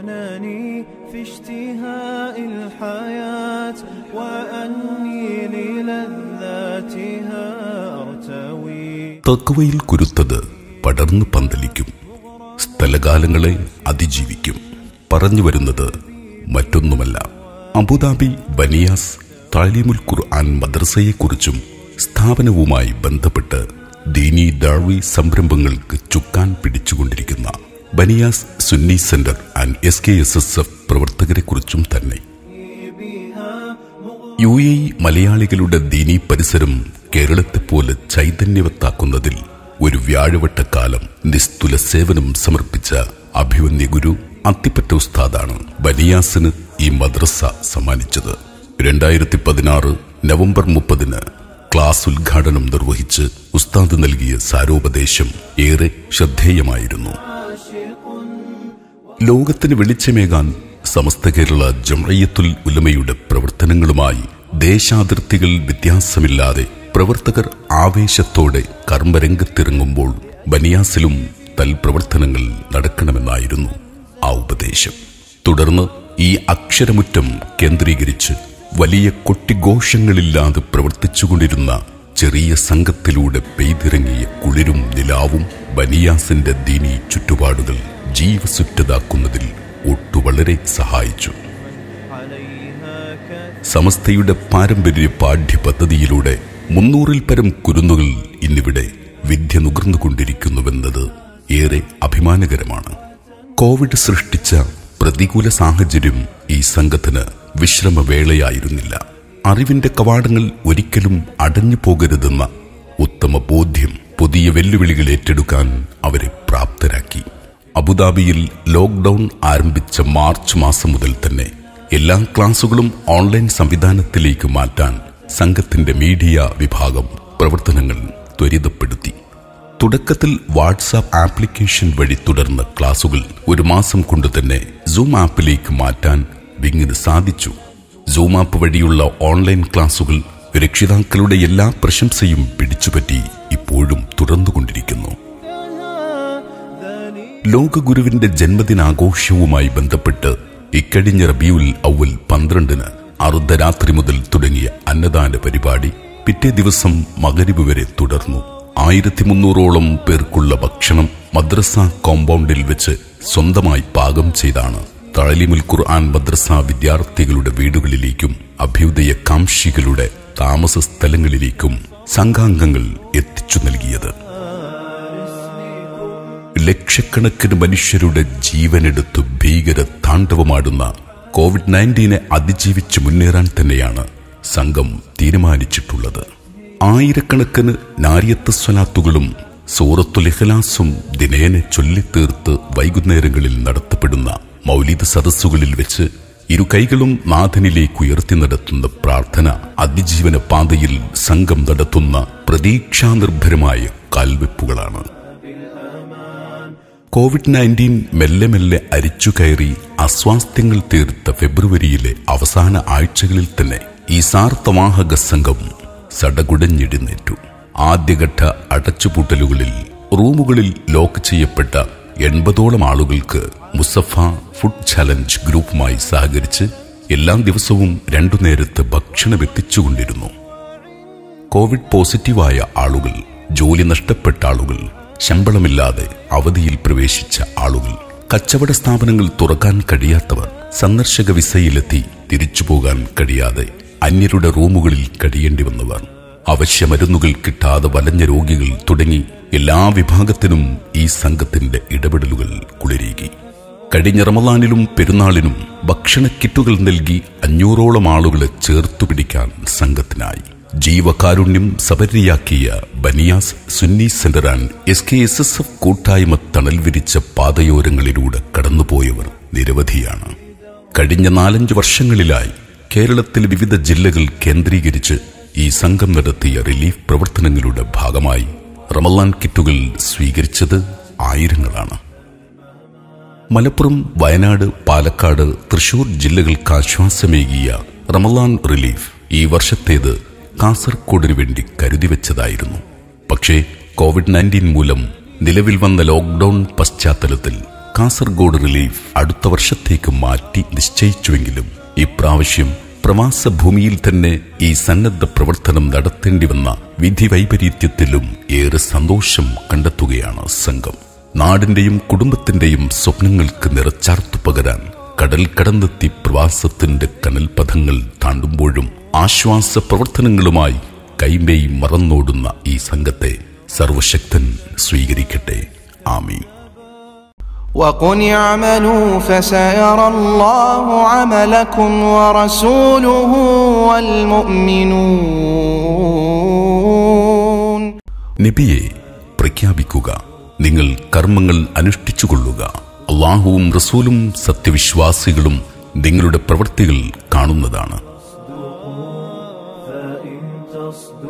إنني في اشتهاء الحياة وأني للذاتها أرتوي തക്കവയിൽ കുരുത്തത് പടർന്നു പന്തലിക്കും സ്ഥലകാലങ്ങളെ അതിജീവിക്കും പറഞ്ഞു വരുന്നത് മറ്റൊന്നുമല്ല അബുദാബി ബനിയാസ് താലിമുൽ ഖുർആൻ മദ്രസയെക്കുറിച്ചും സ്ഥാപനവുമായി ബന്ധപ്പെട്ട് ദീനി ദാഴ്വി സംരംഭങ്ങൾക്ക് ചുക്കാൻ പിടിച്ചുകൊണ്ടിരിക്കുന്ന Baniyas Sunni centre and S K S S F പ്രവർത്തകരെക്കുറിച്ചും തന്നെ യു എ ഇ മലയാളികളുടെ ദീനീ പരിസരം കേരളത്തെപ്പോലെ ചൈതന്യവത്താക്കുന്നതിൽ ഒരു വ്യാഴവട്ടക്കാലം നിസ്തുല സേവനം സമർപ്പിച്ച അഭിവന്യ ഗുരു അത്തിപ്പറ്റ ഉസ്താദാണ് ബനിയാസിന് ഈ മദ്രസ സമ്മാനിച്ചത് രണ്ടായിരത്തി പതിനാറ് നവംബർ മുപ്പതിന് ക്ലാസ് ഉദ്ഘാടനം നിർവഹിച്ച് ഉസ്താദ് നൽകിയ സാരോപദേശം ഏറെ ശ്രദ്ധേയമായിരുന്നു ലോകത്തിന് വെളിച്ചമേകാൻ സമസ്ത കേരള ജംറയ്യത്തുൽ ഉലമയുടെ പ്രവർത്തനങ്ങളുമായി ദേശാതിർത്തികൾ വ്യത്യാസമില്ലാതെ പ്രവർത്തകർ ആവേശത്തോടെ കർമ്മരംഗത്തിറങ്ങുമ്പോൾ ബനിയാസിലും തൽപ്രവർത്തനങ്ങൾ നടക്കണമെന്നായിരുന്നു ആ ഉപദേശം തുടർന്ന് ഈ അക്ഷരമുറ്റം കേന്ദ്രീകരിച്ച് വലിയ കൊട്ടിഘോഷങ്ങളില്ലാതെ പ്രവർത്തിച്ചുകൊണ്ടിരുന്ന ചെറിയ സംഘത്തിലൂടെ പെയ്തിറങ്ങിയ കുളിരും നിലാവും ബനിയാസിന്റെ ദീനി ചുറ്റുപാടുകൾ ജീവസുറ്റതാക്കുന്നതിൽ ഒട്ടു വളരെ സഹായിച്ചു عليها كثير സമസ്തയുടെ പാരമ്പര്യ പാഠ്യ പദ്ധതിയിലൂടെ മുന്നൂറിൽ പരം കുരുന്നുകൾ ഇന്നിവിടെ വിദ്യ നുകർന്നുകൊണ്ടിരിക്കുന്നുവെന്നത് ഏറെ അഭിമാനകരമാണ് കോവിഡ് സൃഷ്ടിച്ച പ്രതികൂല സാഹചര്യം ഈ സംഘത്തിന് വിശ്രമവേളയായിരുന്നില്ല അറിവിന്റെ കവാടങ്ങൾ ഒരിക്കലും അടഞ്ഞു പോകരുതെന്ന ഉത്തമ ബോധ്യം പുതിയ വെല്ലുവിളികൾ ഏറ്റെടുക്കാൻ അവരെ പ്രാപ്തരാക്കി അബുദാബിയിൽ ലോക്ക്ഡൌൺ ആരംഭിച്ച മാർച്ച് മാസം മുതൽ തന്നെ എല്ലാ ക്ലാസുകളും ഓൺലൈൻ സംവിധാനത്തിലേക്ക് മാറ്റാൻ സംഘത്തിന്റെ മീഡിയ വിഭാഗം പ്രവർത്തനങ്ങൾ ത്വരിതപ്പെടുത്തി തുടക്കത്തിൽ വാട്സാപ്പ് ആപ്ലിക്കേഷൻ വഴി തുടർന്ന ക്ലാസുകൾ ഒരു മാസം കൊണ്ട് തന്നെ സൂം ആപ്പിലേക്ക് മാറ്റാൻ വിങ്ങിന് സാധിച്ചു സൂം ആപ്പ് വഴിയുള്ള ഓൺലൈൻ ക്ലാസുകൾ രക്ഷിതാക്കളുടെ എല്ലാ പ്രശംസയും പിടിച്ചുപറ്റി ഇപ്പോഴും തുടർന്നുകൊണ്ടിരിക്കുന്നു ലോകഗുരുവിന്റെ ജന്മദിനാഘോഷവുമായി ബന്ധപ്പെട്ട് ഇക്കഴിഞ്ഞ റബിയുൽ അവൽ പന്ത്രണ്ടിന് അർദ്ധരാത്രി മുതൽ തുടങ്ങിയ അന്നദാന പരിപാടി പിറ്റേ ദിവസം മകരിബ് വരെ തുടർന്നു ആയിരത്തി മുന്നൂറോളം പേർക്കുള്ള ഭക്ഷണം മദ്രസ കോമ്പൗണ്ടിൽ വെച്ച് സ്വന്തമായി പാകം ചെയ്താണ് താലിമുൽ ഖുർആൻ മദ്രസ വിദ്യാർത്ഥികളുടെ വീടുകളിലേക്കും അഭ്യുദയ കാംക്ഷികളുടെ താമസ സ്ഥലങ്ങളിലേക്കും സംഘാംഗങ്ങൾ എത്തിച്ചു നൽകിയത് ലക്ഷക്കണക്കിന് മനുഷ്യരുടെ ജീവനെടുത്ത് ഭീകര താണ്ഡവമാടുന്ന കോവിഡ് നയൻറ്റീനെ അതിജീവിച്ച് മുന്നേറാൻ തന്നെയാണ് സംഘം തീരുമാനിച്ചിട്ടുള്ളത് ആയിരക്കണക്കിന് നാരിയത്ത് സ്വലാത്തുകളും സൂറത്തുൽ ഇഖ്ലാസും ദിനേനെ ചൊല്ലിത്തീർത്ത് വൈകുന്നേരങ്ങളിൽ നടത്തപ്പെടുന്ന മൗലിക സദസ്സുകളിൽ വെച്ച് ഇരു കൈകളും നാഥനിലേക്ക് ഉയർത്തി നടത്തുന്ന പ്രാർത്ഥന അതിജീവന പാതയിൽ സംഘം നടത്തുന്ന പ്രതീക്ഷാനിർഭരമായ കാൽവെപ്പുകളാണ് കോവിഡ് നയൻറ്റീൻ മെല്ലെ മെല്ലെ അരിച്ചു കയറി അസ്വാസ്ഥ്യങ്ങൾ തീർത്ത ഫെബ്രുവരിയിലെ അവസാന ആഴ്ചകളിൽ തന്നെ ഈ സാർത്ഥവാഹക സംഘം സടകുടഞ്ഞെഴുന്നേറ്റു ആദ്യഘട്ട അടച്ചുപൂട്ടലുകളിൽ റൂമുകളിൽ ലോക്ക് ചെയ്യപ്പെട്ട എൺപതോളം ആളുകൾക്ക് മുസഫ ഫുഡ് ചലഞ്ച് ഗ്രൂപ്പുമായി സഹകരിച്ച് എല്ലാ ദിവസവും രണ്ടു നേരത്തെ ഭക്ഷണം എത്തിച്ചുകൊണ്ടിരുന്നു കോവിഡ് പോസിറ്റീവായ ആളുകൾ ജോലി നഷ്ടപ്പെട്ട ആളുകൾ ശമ്പളമില്ലാതെ അവധിയിൽ പ്രവേശിച്ച ആളുകൾ കച്ചവട സ്ഥാപനങ്ങൾ തുറക്കാൻ കഴിയാത്തവർ സന്ദർശക വിസയിലെത്തി തിരിച്ചു പോകാൻ കഴിയാതെ അന്യരുടെ റൂമുകളിൽ കഴിയേണ്ടി വന്നവർ അവശ്യ മരുന്നുകൾ കിട്ടാതെ വലഞ്ഞ രോഗികൾ തുടങ്ങി എല്ലാ വിഭാഗത്തിനും ഈ സംഘത്തിന്റെ ഇടപെടലുകൾ കുളിരേകി കഴിഞ്ഞ റമദാനിലും പെരുന്നാളിനും ഭക്ഷണ കിറ്റുകൾ നൽകി അഞ്ഞൂറോളം ആളുകളെ ചേർത്തു പിടിക്കാൻ സംഘത്തിനായി ജീവകാരുണ്യം സബരിയാക്കിയ Baniyas Sunni centre and S K S S F കൂട്ടായ്മ തണൽ വിരിച്ച പാതയോരങ്ങളിലൂടെ കടന്നുപോയവർ നിരവധിയാണ് കഴിഞ്ഞ നാലഞ്ച് വർഷങ്ങളിലായി കേരളത്തിലെ വിവിധ ജില്ലകൾ കേന്ദ്രീകരിച്ച് ഈ സംഘം നടത്തിയ റിലീഫ് പ്രവർത്തനങ്ങളുടെ ഭാഗമായി റമലാൻ കിറ്റുകൾ സ്വീകരിച്ചത് ആയിരങ്ങളാണ് മലപ്പുറം വയനാട് പാലക്കാട് തൃശൂർ ജില്ലകൾക്ക് ആശ്വാസമേകിയ റമലാൻ റിലീഫ് ഈ വർഷത്തേത് കാസർഗോഡിനു വേണ്ടി കരുതി വെച്ചതായിരുന്നു പക്ഷേ കോവിഡ് നയൻറ്റീൻ മൂലം നിലവിൽ വന്ന ലോക്ക്ഡൌൺ പശ്ചാത്തലത്തിൽ കാസർഗോഡ് റിലീഫ് അടുത്ത വർഷത്തേക്ക് മാറ്റി നിശ്ചയിച്ചുവെങ്കിലും ഇപ്രാവശ്യം പ്രവാസ ഭൂമിയിൽ തന്നെ ഈ സന്നദ്ധ പ്രവർത്തനം നടത്തേണ്ടി വന്ന വിധി വൈപരീത്യത്തിലും ഏറെ സന്തോഷം കണ്ടെത്തുകയാണ് സംഘം നാടിന്റെയും കുടുംബത്തിന്റെയും സ്വപ്നങ്ങൾക്ക് നിറച്ചാർത്തു പകരാൻ കടൽ കടന്നെത്തി പ്രവാസത്തിന്റെ കനൽപഥങ്ങൾ താണ്ടുമ്പോഴും ആശ്വാസ പ്രവർത്തനങ്ങളുമായി കൈമേയ് മറന്നോടുന്ന ഈ സംഘത്തെ സർവശക്തൻ സ്വീകരിക്കട്ടെ ആമീൻ وقل اعملوا فسيرى الله عملكم ورسوله والمؤمنون നബിയെ പ്രഖ്യാപിക്കുക നിങ്ങൾ കർമ്മങ്ങൾ അനുഷ്ഠിച്ചുകൊള്ളുക അള്ളാഹുവും റസൂലും സത്യവിശ്വാസികളും നിങ്ങളുടെ പ്രവൃത്തികൾ കാണുന്നതാണ് فإن تصدق